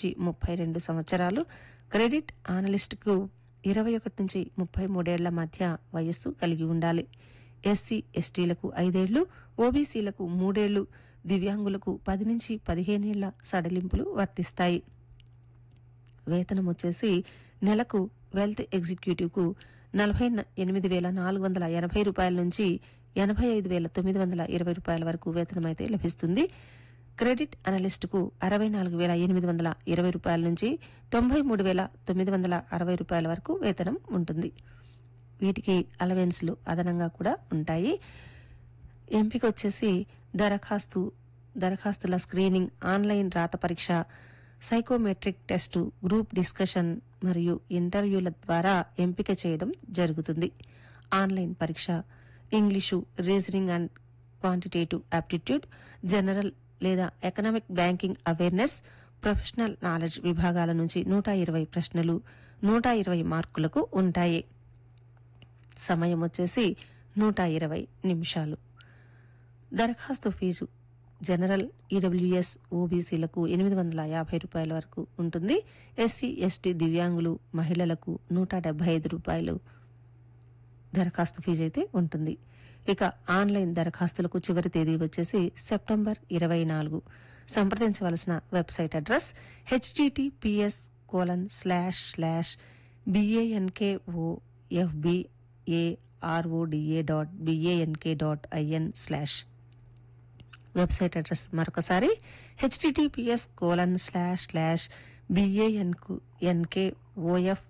నుంచి ముప్పై రెండు సంవత్సరాలు క్రెడిట్ ఆనలిస్టుకు ఇరవై ఒకటి నుంచి ముప్పై మూడేళ్ల మధ్య వయస్సు కలిగి ఉండాలి ఎస్సీ ఎస్టీలకు ఐదేళ్లు ఓబీసీలకు మూడేళ్లు దివ్యాంగులకు పది నుంచి పదిహేనేళ్ల సడలింపులు వర్తిస్తాయి వేతనం వచ్చేసి నెలకు వెల్త్ ఎగ్జిక్యూటివ్ కు నలభై ఎనిమిది వేల నాలుగు వందల ఎనభై రూపాయల నుంచి ఎనభై ఐదు వేల తొమ్మిది వందల ఇరవై రూపాయల వరకు వేతనం అయితే లభిస్తుంది క్రెడిట్ అనలిస్ట్ కు అరవై నాలుగు వేల ఎనిమిది వందల ఇరవై రూపాయల నుంచి తొంభై మూడు వేల తొమ్మిది వందల అరవై రూపాయల వరకు వేతనం ఉంటుంది వీటికి అలవెన్స్లు అదనంగా కూడా ఉంటాయి ఎంపిక వచ్చేసి దరఖాస్తు దరఖాస్తుల స్క్రీనింగ్ ఆన్లైన్ రాత పరీక్ష సైకోమెట్రిక్ టెస్టు గ్రూప్ డిస్కషన్ మరియు ఇంటర్వ్యూల ద్వారా ఎంపిక చేయడం జరుగుతుంది ఆన్లైన్ పరీక్ష English reasoning and quantitative aptitude general లేదా economic banking awareness professional knowledge విభాగాల నుంచి నూట ఇరవై ప్రశ్నలు నూట ఇరవై మార్కులకు ఉంటాయి సమయం వచ్చేసి నూట ఇరవై నిమిషాలు దరఖాస్తు ఫీజు జనరల్ ఈడబ్ల్యూఎస్ ఓబీసీలకు ఎనిమిది వందల యాభై రూపాయల వరకు ఉంటుంది ఎస్సీ ఎస్టీ దివ్యాంగులు మహిళలకు నూట డెబ్బై ఐదు రూపాయలు దరఖాస్తు ఫీజు అయితే ఉంటుంది ఇక ఆన్లైన్ దరఖాస్తులకు చివరి తేదీ వచ్చేసి సెప్టెంబర్ ఇరవై నాలుగు సంప్రదించవలసిన website address HDTPS colon slash slash BANKO FBARODA dot BANK dot IN slash website address మరొకసారి HTTPS colon slash slash BANK NK OF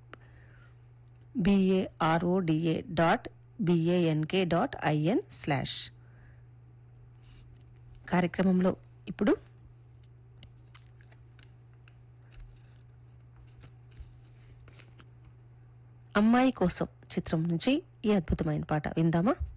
BARODA dot BANK dot IN slash కార్యక్రమంలో ఇప్పుడు అమ్మాయి కోసం చిత్రం నుంచి ఈ అద్భుతమైన పాట విందామా